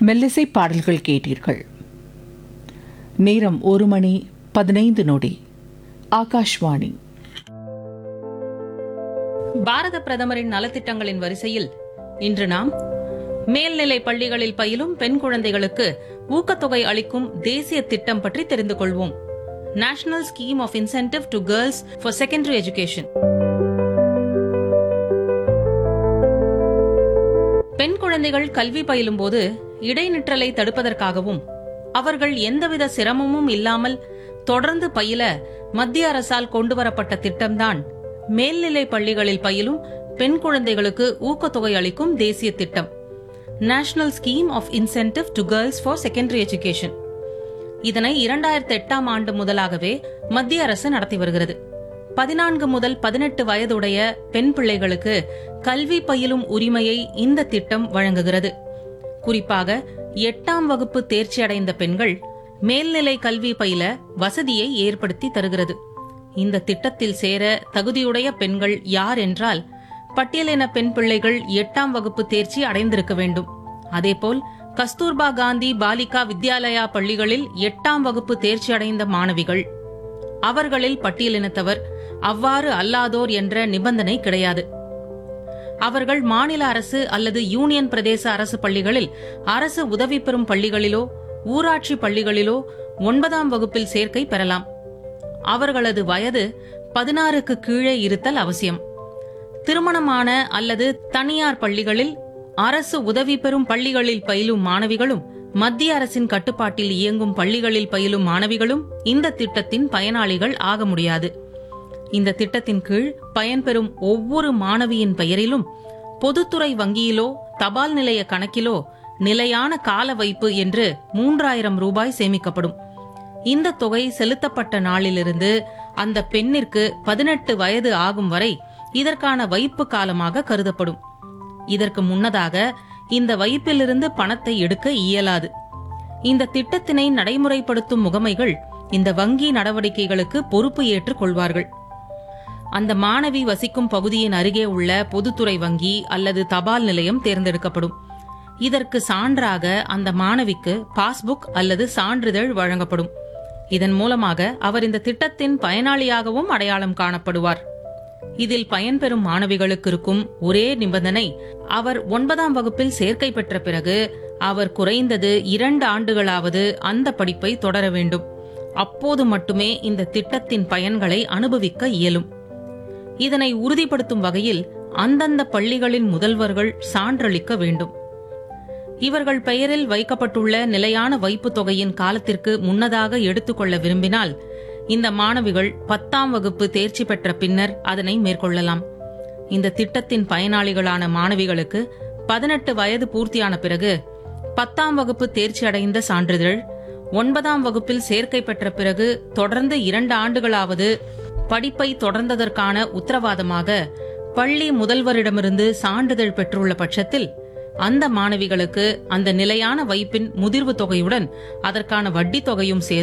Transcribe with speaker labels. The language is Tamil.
Speaker 1: மெல்லிசை பாடல்கள் கேட்டீர்கள் நேரம் ஒரு மணி பதினைந்து நொடி ஆகாஷ்வாணி
Speaker 2: பாரத பிரதமரின் நலத்திட்டங்களின் வரிசையில் இன்று நாம் மேல்நிலை பள்ளிகளில் பயிலும் பெண் குழந்தைகளுக்கு ஊக்கத்தொகை அளிக்கும் தேசிய திட்டம் பற்றி தெரிந்து கொள்வோம் national scheme of incentive to girls for secondary education பெண் குழந்தைகள் கல்வி பயிலும் போது இடைநிற்றலை தடுப்பதற்காகவும் அவர்கள் எந்தவித சிரமமும் இல்லாமல் தொடர்ந்து பயில மத்திய அரசால் கொண்டுவரப்பட்ட திட்டம்தான் மேல்நிலை பள்ளிகளில் பயிலும் பெண் குழந்தைகளுக்கு ஊக்கத்தொகை அளிக்கும் தேசிய திட்டம் national scheme of incentive to girls for secondary education இதனை இரண்டாயிரத்தி எட்டாம் ஆண்டு முதலாகவே மத்திய அரசு நடத்தி வருகிறது பதினான்கு முதல் பதினெட்டு வயதுடைய பெண் பிள்ளைகளுக்கு கல்வி பயிலும் உரிமையை இந்த திட்டம் வழங்குகிறது குறிப்பாக எட்டாம் வகுப்பு தேர்ச்சி அடைந்த பெண்கள் மேல்நிலை கல்வி பயில வசதியை ஏற்படுத்தி தருகிறது இந்த திட்டத்தில் சேர தகுதியுடைய பெண்கள் யார் என்றால் பட்டியலின பெண் பிள்ளைகள் எட்டாம் வகுப்பு தேர்ச்சி அடைந்திருக்க வேண்டும் அதேபோல் கஸ்தூர்பா காந்தி பாலிகா வித்யாலயா பள்ளிகளில் எட்டாம் வகுப்பு தேர்ச்சி அடைந்த மாணவிகள் அவர்களில் பட்டியலினத்தவர் அவ்வாறு அல்லாதோர் என்ற நிபந்தனை கிடையாது அவர்கள் மாநில அரசு அல்லது யூனியன் பிரதேச அரசு பள்ளிகளில் அரசு உதவி பெறும் பள்ளிகளிலோ ஊராட்சி பள்ளிகளிலோ ஒன்பதாம் வகுப்பில் சேர்க்கை பெறலாம் அவர்களது வயது பதினாறுக்கு கீழே இருத்தல் அவசியம் திருமணமான அல்லது தனியார் பள்ளிகளில் அரசு உதவி பெறும் பள்ளிகளில் பயிலும் மாணவிகளும் மத்திய அரசின் கட்டுப்பாட்டில் இயங்கும் பள்ளிகளில் பயிலும் மாணவிகளும் இந்த திட்டத்தின் பயனாளிகள் ஆக முடியாது இந்த திட்டத்தின் கீழ் பயன்பெறும் ஒவ்வொரு மாணவியின் பெயரிலும் பொதுத்துறை வங்கியிலோ தபால் நிலைய கணக்கிலோ நிலையான கால வைப்பு என்று மூன்றாயிரம் ரூபாய் சேமிக்கப்படும் இந்த தொகை செலுத்தப்பட்ட நாளிலிருந்து அந்த பெண்ணிற்கு பதினெட்டு வயது ஆகும் வரை இதற்கான வைப்பு காலமாக கருதப்படும் இதற்கு முன்னதாக இந்த வைப்பிலிருந்து பணத்தை எடுக்க இயலாது இந்த திட்டத்தினை நடைமுறைப்படுத்தும் முகமைகள் இந்த வங்கி நடவடிக்கைகளுக்கு பொறுப்பு ஏற்றுக் கொள்வார்கள் அந்த மாணவி வசிக்கும் பகுதியின் அருகே உள்ள பொதுத்துறை வங்கி அல்லது தபால் நிலையம் தேர்ந்தெடுக்கப்படும் இதற்கு சான்றாக அந்த மாணவிக்கு பாஸ்புக் அல்லது சான்றிதழ் வழங்கப்படும் இதன் மூலமாக அவர் இந்த திட்டத்தின் பயனாளியாகவும் அடையாளம் காணப்படுவார் இதில் பயன்பெறும் மாணவிகளுக்கு இருக்கும் ஒரே நிபந்தனை அவர் ஒன்பதாம் வகுப்பில் சேர்க்கை பெற்ற பிறகு அவர் குறைந்தது இரண்டு ஆண்டுகளாவது அந்த படிப்பை தொடர வேண்டும் அப்போது மட்டுமே இந்த திட்டத்தின் பயன்களை அனுபவிக்க இயலும் இதனை உறுதிப்படுத்தும் வகையில் அந்தந்த பள்ளிகளின் முதல்வர்கள் சான்றளிக்க வேண்டும் இவர்கள் பெயரில் வைக்கப்பட்டுள்ள நிலையான வைப்புத் தொகையின் காலத்திற்கு முன்னதாக எடுத்துக்கொள்ள விரும்பினால் இந்த மாணவிகள் பத்தாம் வகுப்பு தேர்ச்சி பெற்ற பின்னர் அதனை மேற்கொள்ளலாம் இந்த திட்டத்தின் பயனாளிகளான மாணவிகளுக்கு பதினெட்டு வயது பூர்த்தியான பிறகு பத்தாம் வகுப்பு தேர்ச்சி அடைந்த சான்றிதழ் ஒன்பதாம் வகுப்பில் சேர்க்கை பெற்ற பிறகு தொடர்ந்து இரண்டு ஆண்டுகளாவது படிப்பை தொடர்ந்ததற்கான உத்தரவாதமாக பள்ளி முதல்வரிடமிருந்து சான்றிதழ் பெற்றுள்ள பட்சத்தில் அந்த மாணவிகளுக்கு அந்த நிலையான வைப்பின் முதிர்வு தொகையுடன் அதற்கான வட்டி தொகையும் சேர்த்து